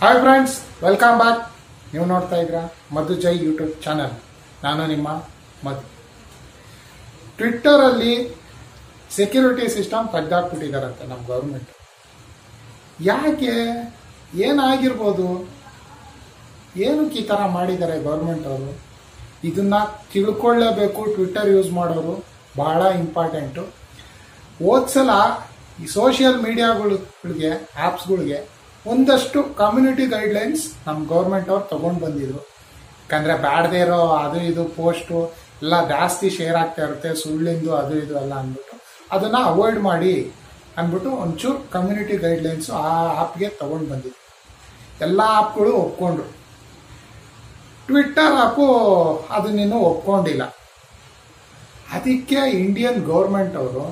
hi friends welcome back ನೀವು ನೋಡ್ತಾ ಇದ್ದೀರಾ ಮಧು ಜೈ ಯೂಟ್ಯೂಬ್ ಚಾನಲ್ ನಾನು ನಿಮ್ಮ ಮಧು ಟ್ವಿಟ್ಟರಲ್ಲಿ ಸೆಕ್ಯೂರಿಟಿ ಸಿಸ್ಟಮ್ ತೆಗ್ದಾಕ್ಬಿಟ್ಟಿದಾರಂತೆ ನಮ್ಮ ಗೌರ್ಮೆಂಟ್ ಯಾಕೆ ಏನಾಗಿರ್ಬೋದು ಏನಕ್ಕೆ ಈ ಥರ ಮಾಡಿದ್ದಾರೆ ಗೌರ್ಮೆಂಟ್ ಅವರು ಇದನ್ನ ತಿಳ್ಕೊಳ್ಳೇಬೇಕು ಟ್ವಿಟ್ಟರ್ ಯೂಸ್ ಮಾಡೋರು ಬಹಳ ಇಂಪಾರ್ಟೆಂಟು ಹೋದ್ಸಲ ಈ ಸೋಷಿಯಲ್ ಮೀಡಿಯಾಗಳಿಗೆ ಆ್ಯಪ್ಸ್ಗಳಿಗೆ ಒಂದಷ್ಟು ಕಮ್ಯುನಿಟಿ ಗೈಡ್ಲೈನ್ಸ್ ನಮ್ಮ ಗೌರ್ಮೆಂಟ್ ಅವ್ರು ತಗೊಂಡು ಬಂದಿದ್ರು ಯಾಕಂದ್ರೆ ಬ್ಯಾಡದೇ ಇರೋ ಅದು ಇದು ಪೋಸ್ಟು ಎಲ್ಲ ಜಾಸ್ತಿ ಶೇರ್ ಆಗ್ತಾ ಇರುತ್ತೆ ಸುಳ್ಳಿಂದು ಅದು ಇದು ಎಲ್ಲ ಅಂದ್ಬಿಟ್ಟು ಅದನ್ನ ಅವಾಯ್ಡ್ ಮಾಡಿ ಅಂದ್ಬಿಟ್ಟು ಒಂಚೂರು ಕಮ್ಯುನಿಟಿ ಗೈಡ್ಲೈನ್ಸ್ ಆ ಆ್ಯಪ್ಗೆ ತಗೊಂಡು ಬಂದಿದ್ರು ಎಲ್ಲ ಆ್ಯಪ್ಗಳು ಒಪ್ಕೊಂಡ್ರು ಟ್ವಿಟ್ಟರ್ ಆ್ಯಪು ಅದನ್ನಿನ್ನೂ ಒಪ್ಕೊಂಡಿಲ್ಲ ಅದಕ್ಕೆ ಇಂಡಿಯನ್ ಗೌರ್ಮೆಂಟ್ ಅವರು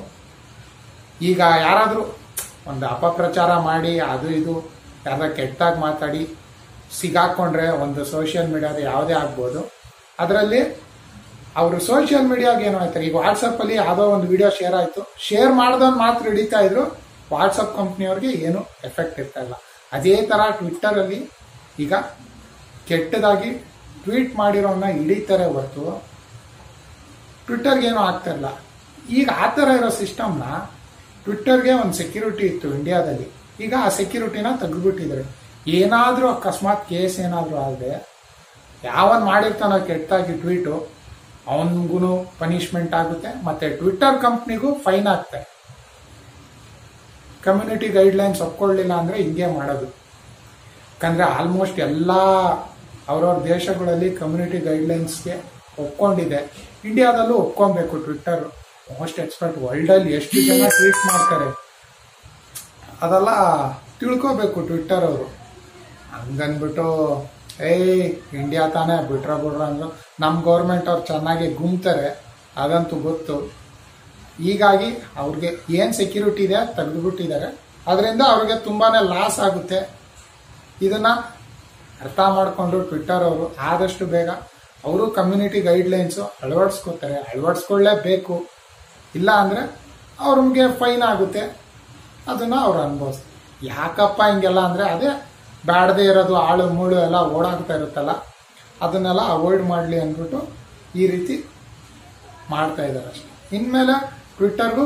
ಈಗ ಯಾರಾದರೂ ಒಂದು ಅಪಪ್ರಚಾರ ಮಾಡಿ ಅದು ಇದು ಯಾರ ಕೆಟ್ಟಾಗಿ ಮಾತಾಡಿ ಸಿಗಾಕೊಂಡ್ರೆ ಒಂದು ಸೋಷಿಯಲ್ ಮೀಡಿಯಾದ ಯಾವುದೇ ಆಗ್ಬೋದು ಅದರಲ್ಲಿ ಅವರು ಸೋಷಿಯಲ್ ಮೀಡಿಯಾಗೆ ಏನು ಆಯ್ತಾರೆ ಈಗ ವಾಟ್ಸಪ್ಪಲ್ಲಿ ಯಾವುದೋ ಒಂದು ವಿಡಿಯೋ ಶೇರ್ ಆಯಿತು ಶೇರ್ ಮಾಡ್ದವ್ನು ಮಾತ್ರ ಹಿಡಿತಾ ಇದ್ರು ವಾಟ್ಸಪ್ ಕಂಪ್ನಿಯವ್ರಿಗೆ ಏನು ಎಫೆಕ್ಟ್ ಇರ್ತಾ ಇಲ್ಲ ಅದೇ ಥರ ಟ್ವಿಟ್ಟರಲ್ಲಿ ಈಗ ಕೆಟ್ಟದಾಗಿ ಟ್ವೀಟ್ ಮಾಡಿರೋನ್ನ ಹಿಡಿತಾರೆ ಹೊರತು ಟ್ವಿಟ್ಟರ್ಗೆ ಏನೂ ಆಗ್ತಾ ಇಲ್ಲ ಈಗ ಆ ಥರ ಇರೋ ಸಿಸ್ಟಮ್ನ ಟ್ವಿಟ್ಟರ್ಗೆ ಒಂದು ಸೆಕ್ಯೂರಿಟಿ ಇತ್ತು ಇಂಡಿಯಾದಲ್ಲಿ ಈಗ ಆ ಸೆಕ್ಯೂರಿಟಿನ ತೆಗೆದುಬಿಟ್ಟಿದ್ದಾರೆ ಏನಾದರೂ ಅಕಸ್ಮಾತ್ ಕೇಸ್ ಏನಾದರೂ ಆದರೆ ಯಾವನ್ ಮಾಡಿರ್ತಾನೋ ಕೆಟ್ಟದಾಗಿ ಟ್ವೀಟು ಅವನಿಗೂ ಪನಿಷ್ಮೆಂಟ್ ಆಗುತ್ತೆ ಮತ್ತೆ ಟ್ವಿಟ್ಟರ್ ಕಂಪ್ನಿಗೂ ಫೈನ್ ಆಗ್ತಾರೆ ಕಮ್ಯುನಿಟಿ ಗೈಡ್ಲೈನ್ಸ್ ಒಪ್ಕೊಳ್ಳಿಲ್ಲ ಅಂದರೆ ಹಿಂಗೆ ಮಾಡೋದು ಯಾಕಂದ್ರೆ ಆಲ್ಮೋಸ್ಟ್ ಎಲ್ಲ ಅವ್ರವ್ರ ದೇಶಗಳಲ್ಲಿ ಕಮ್ಯುನಿಟಿ ಗೈಡ್ಲೈನ್ಸ್ಗೆ ಒಪ್ಕೊಂಡಿದೆ ಇಂಡಿಯಾದಲ್ಲೂ ಒಪ್ಕೊಬೇಕು ಟ್ವಿಟ್ಟರ್ ಮೋಸ್ಟ್ ಎಕ್ಸ್ಪರ್ಟ್ ವರ್ಲ್ಡಲ್ಲಿ ಎಷ್ಟು ಜನ ಟ್ವೀಟ್ ಮಾಡ್ತಾರೆ ಅದೆಲ್ಲ ತಿಳ್ಕೋಬೇಕು ಟ್ವಿಟ್ಟರ್ ಅವರು ಹಂಗನ್ಬಿಟ್ಟು ಏಯ್ ಇಂಡಿಯಾ ತಾನೇ ಬಿಟ್ರ ಬಿಡ್ರ ಅಂದ್ರು ನಮ್ಮ ಗೌರ್ಮೆಂಟ್ ಅವ್ರು ಚೆನ್ನಾಗಿ ಗುಮ್ತಾರೆ ಅದಂತೂ ಗೊತ್ತು ಹೀಗಾಗಿ ಅವ್ರಿಗೆ ಏನು ಸೆಕ್ಯೂರಿಟಿ ಇದೆ ತೆಗೆದುಬಿಟ್ಟಿದ್ದಾರೆ ಅದರಿಂದ ಅವ್ರಿಗೆ ತುಂಬಾನೇ ಲಾಸ್ ಆಗುತ್ತೆ ಇದನ್ನ ಅರ್ಥ ಮಾಡಿಕೊಂಡು ಟ್ವಿಟ್ಟರ್ ಅವರು ಆದಷ್ಟು ಬೇಗ ಅವರು ಕಮ್ಯುನಿಟಿ ಗೈಡ್ಲೈನ್ಸು ಅಳವಡಿಸ್ಕೋತಾರೆ ಅಳವಡಿಸ್ಕೊಳ್ಳೇಬೇಕು ಇಲ್ಲ ಅಂದರೆ ಅವ್ರಿಗೆ ಫೈನ್ ಆಗುತ್ತೆ ಅದನ್ನ ಅವ್ರು ಅನುಭವಿಸ್ತಾರೆ ಯಾಕಪ್ಪ ಹಿಂಗೆಲ್ಲ ಅಂದರೆ ಅದೇ ಬ್ಯಾಡದೇ ಇರೋದು ಆಳು ಮೂಳು ಎಲ್ಲ ಓಡಾಡ್ತಾ ಇರುತ್ತಲ್ಲ ಅದನ್ನೆಲ್ಲ ಅವಾಯ್ಡ್ ಮಾಡಲಿ ಅಂದ್ಬಿಟ್ಟು ಈ ರೀತಿ ಮಾಡ್ತಾ ಇದ್ದಾರೆ ಅಷ್ಟೆ ಇನ್ಮೇಲೆ ಟ್ವಿಟ್ಟರ್ಗೂ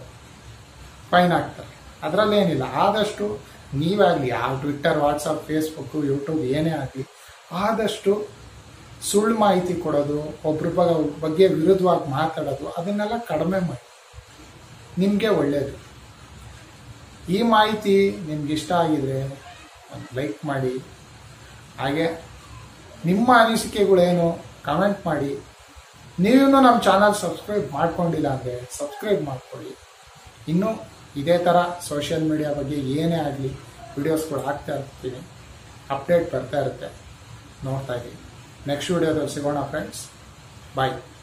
ಫೈನ್ ಹಾಕ್ತಾರೆ ಅದರಲ್ಲೇನಿಲ್ಲ ಆದಷ್ಟು ನೀವಾಗಲಿ ಯಾವ ಟ್ವಿಟ್ಟರ್ ವಾಟ್ಸಪ್ ಫೇಸ್ಬುಕ್ಕು ಯೂಟ್ಯೂಬ್ ಏನೇ ಆಗಲಿ ಆದಷ್ಟು ಸುಳ್ಳು ಮಾಹಿತಿ ಕೊಡೋದು ಒಬ್ರ ಬಗ್ಗೆ ವಿರುದ್ಧವಾಗಿ ಮಾತಾಡೋದು ಅದನ್ನೆಲ್ಲ ಕಡಿಮೆ ಮಾಡಿ ನಿಮಗೆ ಒಳ್ಳೆಯದು ಈ ಮಾಹಿತಿ ನಿಮ್ಗೆ ಇಷ್ಟ ಆಗಿದ್ರೆ ಒಂದು ಲೈಕ್ ಮಾಡಿ ಹಾಗೆ ನಿಮ್ಮ ಅನಿಸಿಕೆಗಳೇನು ಕಮೆಂಟ್ ಮಾಡಿ ನೀವು ನಮ್ಮ ಚಾನಲ್ ಸಬ್ಸ್ಕ್ರೈಬ್ ಮಾಡ್ಕೊಂಡಿಲ್ಲ ಅಂದರೆ ಸಬ್ಸ್ಕ್ರೈಬ್ ಮಾಡ್ಕೊಳ್ಳಿ ಇನ್ನು ಇದೇ ಥರ ಸೋಷಿಯಲ್ ಮೀಡಿಯಾ ಬಗ್ಗೆ ಏನೇ ಆಗಲಿ ವಿಡಿಯೋಸ್ಗಳು ಹಾಕ್ತಾ ಇರ್ತೀನಿ ಅಪ್ಡೇಟ್ ಬರ್ತಾ ಇರುತ್ತೆ ನೋಡ್ತಾ ಇದ್ದೀನಿ ನೆಕ್ಸ್ಟ್ ವಿಡಿಯೋದಲ್ಲಿ ಸಿಗೋಣ ಫ್ರೆಂಡ್ಸ್ ಬಾಯ್